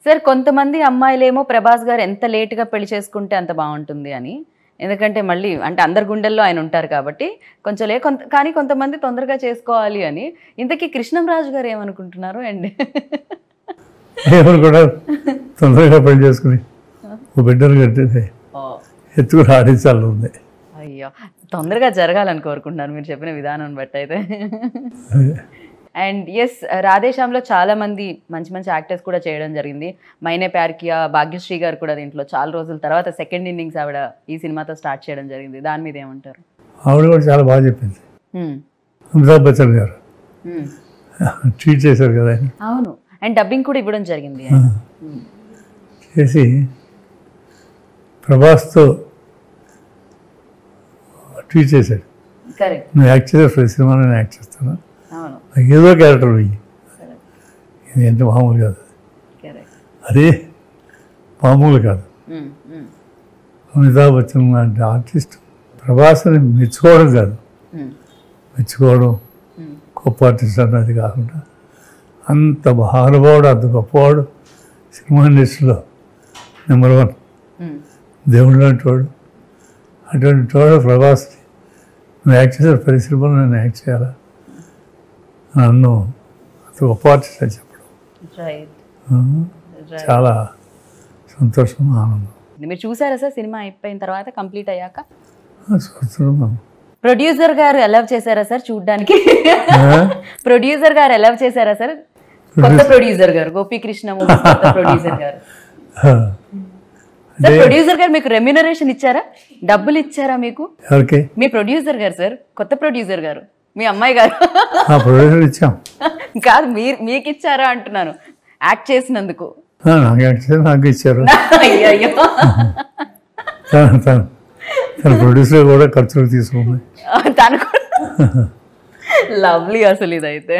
Sir కొంతమంది అమ్మాయిలేమో ప్రభాస్ గారు ఎంత లేట్గా పెళ్లి చేసుకుంటే అంత బాగుంటుంది అని ఎందుకంటే మళ్ళీ అంటే అందరి గుండెల్లో ఆయన ఉంటారు కాబట్టి కొంచెం లే కొంత కానీ కొంతమంది తొందరగా చేసుకోవాలి అని ఇంతకీ కృష్ణంరాజు గారు ఏమనుకుంటున్నారు అండ్ ఎవరు కూడా తొందరగా పెళ్లి చేసుకుని ఓ బిడ్డను కట్టింది ఎత్తుకుని ఆడించాలి ఉంది అయ్యో తొందరగా జరగాలని కోరుకుంటున్నారు మీరు చెప్పిన విధానం బట్టి అయితే అండ్ ఎస్ రాధేశ్యామ్లో చాలా మంది మంచి మంచి యాక్టర్స్ కూడా చేయడం జరిగింది మైనే ప్యార్కియా భాగ్యశ్రీ గారు కూడా దీంట్లో చాలా రోజుల తర్వాత సెకండ్ ఇన్నింగ్స్ ఆవిడ ఈ సినిమాతో స్టార్ట్ చేయడం జరిగింది దాని మీద ఏమంటారు ఆవిడ కూడా చాలా బాగా చెప్పింది హ్మ్. అమితాబ్ బచ్చన్ గారు హ్మ్. ట్వీట్ చేశారు కదా ఆయన అవును అండ్ డబ్బింగ్ కూడా ఇవ్వడం జరిగింది ఆయన. హ్మ్. చేసి ప్రభాస్తో ట్వీట్ చేశాడు కరెక్ట్ నువ్వు యాక్ట్ చేసే ప్రతి సినిమాలో నేను యాక్ట్ చేస్తాను అవును నాకు ఏదో క్యారెక్టర్ వెయ్యి కరెక్ట్ ఇది ఎంత మామూలు కాదు కరెక్ట్ అదే మామూలు కాదు హ్మ్. హ్మ్. అమితాబ్ బచ్చన్ లాంటి ఆర్టిస్ట్ ప్రభాస్ని మెచ్చుకోవడం కాదు హ్మ్. మెచ్చుకోవడం హ్మ్. గొప్ప ఆర్టిస్ట్ అన్నది కాకుండా అంత మహానుభావుడు అంత గొప్పవాడు సినిమా ఇండస్ట్రీలో నెంబర్ వన్ హ్మ్. దేవుడు లాంటి వాడు అటువంటి వాడు ప్రభాస్ని నువ్వు యాక్ట్ చేసే ప్రతి సినిమాలో నేను యాక్ట్ చేయాలా నన్ను అంత గొప్ప ఆర్టిస్ట్ అని చెప్పడం రైట్ ఆ, రైట్ చాలా సంతోషం ఆనందం మీరు చూసారా సార్ సినిమా అయిపోయిన తర్వాత కంప్లీట్ అయ్యాక ఆ, చూస్తున్నాం ప్రొడ్యూసర్ గారు అలవ్ చేశారా సార్ చూడడానికి ఆ? ప్రొడ్యూసర్ గారు అలవ్ చేశారా సార్ కొత్త ప్రొడ్యూసర్ గారు గోపీకృష్ణ movies కొత్త ప్రొడ్యూసర్ గారు ఆ. సార్ ప్రొడ్యూసర్ గారు మీకు రెమ్యునరేషన్ ఇచ్చారా డబ్బులు ఇచ్చారా మీకు ఎవరికి మీ ప్రొడ్యూసర్ గారు సార్ కొత్త ప్రొడ్యూసర్ గారు మీ అమ్మాయి గారు ఆ ప్రొడ్యూసర్ ఇచ్చాం కాదు మీరు మీకు ఇచ్చారా అంటున్నాను యాక్ట్ చేసినందుకు ఆ, నాకు యాక్ట్ చేసి నాకు ఇచ్చారు అయ్యయ్యో తను తను తన ప్రొడ్యూసర్ కూడా ఖర్చులు తీసుకుంది తను లవ్లీ అసలు ఇదైతే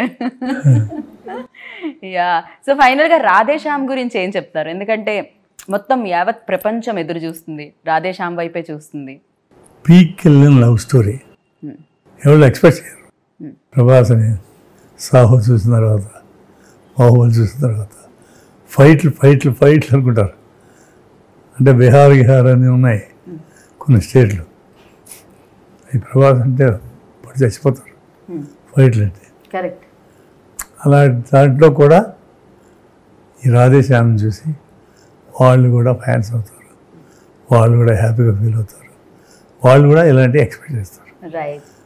యా సో ఫైనల్గా రాధేశ్యామ్ గురించి ఏం చెప్తారు ఎందుకంటే మొత్తం యావత్ ప్రపంచం ఎదురు చూస్తుంది రాధేశ్యామ్ వైపే చూస్తుంది పీక్ వెళ్ళిన లవ్ స్టోరీ Hmm. ఎవరు ఎక్స్పెక్ట్ చేయరు Hmm. ప్రభాస్ అని సాహో చూసిన తర్వాత బాహుబలి చూసిన తర్వాత ఫైట్లు ఫైట్లు ఫైట్లు అనుకుంటారు అంటే బీహార్ గిహార్ అని ఉన్నాయి కొన్ని స్టేట్లు ఈ ప్రభాస్ అంటే పడి చచ్చిపోతారు ఫైట్లు అంటే కరెక్ట్ అలా దాంట్లో కూడా ఈ రాధేశ్యామిని చూసి వాళ్ళు కూడా ఫ్యాన్స్ అవుతారు వాళ్ళు కూడా హ్యాపీగా ఫీల్ అవుతారు వాళ్ళు కూడా ఇలాంటివి ఎక్స్పెక్ట్ చేస్తారు రైట్